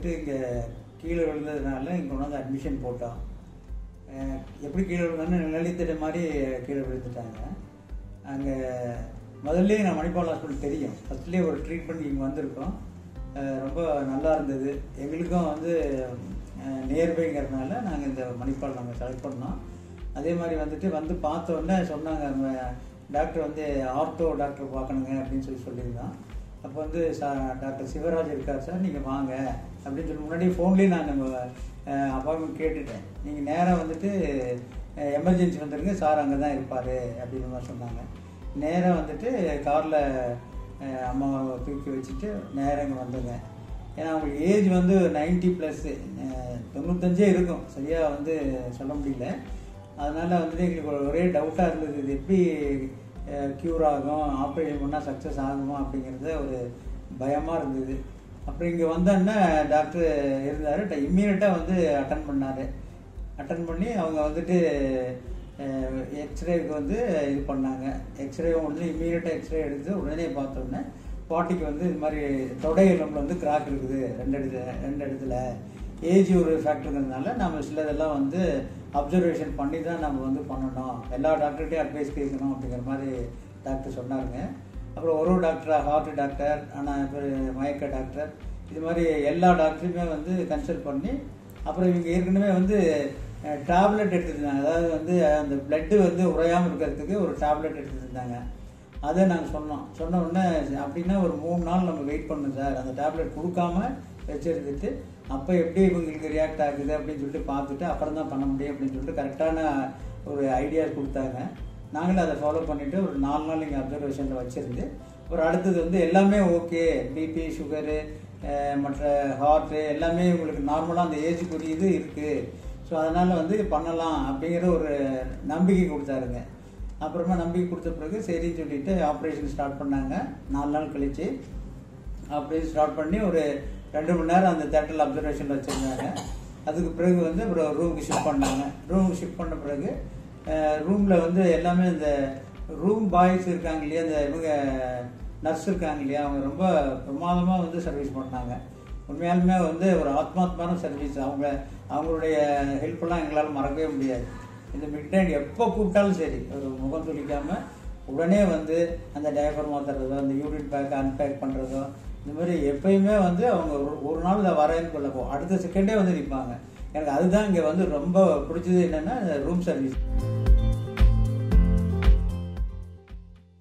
வந்துட்டு இங்கே கீழே விழுந்ததுனால இங்கே கொண்டு வந்து அட்மிஷன் போட்டோம் அஹ் எப்படி கீழே விழுந்தான்னு நிலத்தடி மாதிரி கீழே விழுந்துட்டாங்க அங்கே முதல்ல நான் மணிப்பால் ஹாஸ்பிட்டல் தெரியும் ஃபஸ்ட்லேயே ஒரு ட்ரீட்மெண்ட் இங்கே வந்திருக்கோம் அஹ் ரொம்ப நல்லா இருந்தது எங்களுக்கும் வந்து நியர்பைங்கிறதுனால நாங்கள் இந்த மணிப்பால் நாங்கள் செலக்ட் பண்ணோம் அதே மாதிரி வந்துட்டு வந்து பார்த்த உடனே சொன்னாங்க நம்ம டாக்டர் வந்து ஆர்த்தோ டாக்டர் பார்க்கணுங்க அப்படின்னு சொல்லி சொல்லியிருந்தோம் அப்போ வந்து சா டாக்டர் சிவராஜ் இருக்கார் சார் நீங்கள் வாங்க அப்படின்னு சொல்லி முன்னாடி ஃபோன்லேயே நான் நம்ம அப்பாயின்மெண்ட் கேட்டுட்டேன் நீங்கள் நேராக வந்துட்டு எமர்ஜென்சி வந்துடுங்க சார் அங்கே தான் இருப்பார் அப்படின்னு மாதிரி சொன்னாங்க நேராக வந்துட்டு காரில் அம்மாவை தூக்கி வச்சுட்டு நேராக இங்கே வந்தேங்க ஏன்னா அவங்களுக்கு ஏஜ் வந்து நைன்ட்டி ப்ளஸ்ஸு தொண்ணூத்தஞ்சே இருக்கும் சரியாக வந்து சொல்ல முடியல அதனால் வந்துட்டு எங்களுக்கு ஒரு ஒரே டவுட்டாக இருந்தது இது எப்படி க்யூர் ஆகும் ஆப்ரேஷன் பண்ணால் சக்ஸஸ் ஆகுமா அப்படிங்கிறது ஒரு பயமாக இருந்தது அப்புறம் இங்கே வந்தோன்னே டாக்டர் இருந்தார் இம்மீடியட்டாக வந்து அட்டன் பண்ணார் அட்டன் பண்ணி அவங்க வந்துட்டு எக்ஸ்ரேக்கு வந்து இது பண்ணாங்க எக்ஸ்ரே வந்து இம்மீடியட்டாக எக்ஸ்ரே எடுத்து உடனே பார்த்தோன்னே பாட்டிக்கு வந்து இது மாதிரி தொடை எலும்பில் வந்து கிராக் இருக்குது ரெண்டு இடத்துல ரெண்டு இடத்துல ஏஜ் ஒரு ஃபேக்டருங்கிறதுனால நம்ம சிலதெல்லாம் வந்து அப்சர்வேஷன் பண்ணி தான் நம்ம வந்து பண்ணணும் எல்லா டாக்டர்கிட்டையும் அட்வைஸ் கேட்கணும் அப்படிங்கிற மாதிரி டாக்டர் சொன்னாருங்க அப்புறம் ஒரு டாக்டர் ஹார்ட் டாக்டர் ஆனால் இப்போ மயக்க டாக்டர் இது மாதிரி எல்லா டாக்டருமே வந்து கன்சல்ட் பண்ணி அப்புறம் இவங்க ஏற்கனவே வந்து டேப்லெட் எடுத்துருந்தாங்க அதாவது வந்து அந்த பிளட்டு வந்து உறையாமல் இருக்கிறதுக்கு ஒரு டேப்லெட் எடுத்துருந்தாங்க அதை நாங்கள் சொன்னோம் சொன்ன உடனே அப்படின்னா ஒரு மூணு நாள் நம்ம வெயிட் பண்ணணும் சார் அந்த டேப்லெட் கொடுக்காம வச்சிருந்துட்டு அப்போ எப்படி இவங்களுக்கு ரியாக்ட் ஆகுது அப்படின்னு சொல்லிட்டு பார்த்துட்டு அப்புறம் தான் பண்ண முடியும் அப்படின்னு சொல்லிட்டு கரெக்டான ஒரு ஐடியா கொடுத்தாங்க நாங்களும் அதை ஃபாலோ பண்ணிவிட்டு ஒரு நாலு நாள் இங்கே அப்சர்வேஷனில் வச்சுருந்து அப்புறம் அடுத்தது வந்து எல்லாமே ஓகே பிபி சுகரு மற்ற ஹார்ட்டு எல்லாமே உங்களுக்கு நார்மலாக அந்த ஏஜுக்குரியது இருக்குது ஸோ அதனால் வந்து பண்ணலாம் அப்படிங்கிற ஒரு நம்பிக்கை கொடுத்தாருங்க அப்புறமா நம்பிக்கை கொடுத்த பிறகு சரின்னு சொல்லிட்டு ஆப்ரேஷன் ஸ்டார்ட் பண்ணாங்க நாலு நாள் கழித்து ஆப்ரேஷன் ஸ்டார்ட் பண்ணி ஒரு ரெண்டு மணி நேரம் அந்த தேட்டரில் அப்சர்வேஷனில் வச்சுருந்தாங்க அதுக்கு பிறகு வந்து அப்புறம் ரூமுக்கு ஷிஃப்ட் பண்ணாங்க ரூமுக்கு ஷிஃப்ட் பண்ண பிறகு ரூமில் வந்து எல்லாமே இந்த ரூம் பாய்ஸ் இருக்காங்க இல்லையா அந்த இவங்க நர்ஸ் இருக்காங்க இல்லையா அவங்க ரொம்ப பிரமாதமாக வந்து சர்வீஸ் பண்ணாங்க உண்மையாலுமே வந்து ஒரு ஆத்மாத்மான சர்வீஸ் அவங்க அவங்களுடைய ஹெல்ப்லாம் எங்களால் மறக்கவே முடியாது இந்த மிட் நைட் எப்போ கூப்பிட்டாலும் சரி ஒரு முகம் துளிக்காமல் உடனே வந்து அந்த டயஃபர் மாற்றுறதோ அந்த யூரின் பேக் அன்பேக் பண்ணுறதோ இந்த மாதிரி எப்பயுமே வந்து அவங்க ஒரு ஒரு நாள் இதை வரேன்னு சொல்லப்போ அடுத்த செகண்டே வந்து நிற்பாங்க எனக்கு அதுதான் இங்கே வந்து ரொம்ப பிடிச்சது என்னென்னா ரூம் சர்வீஸ்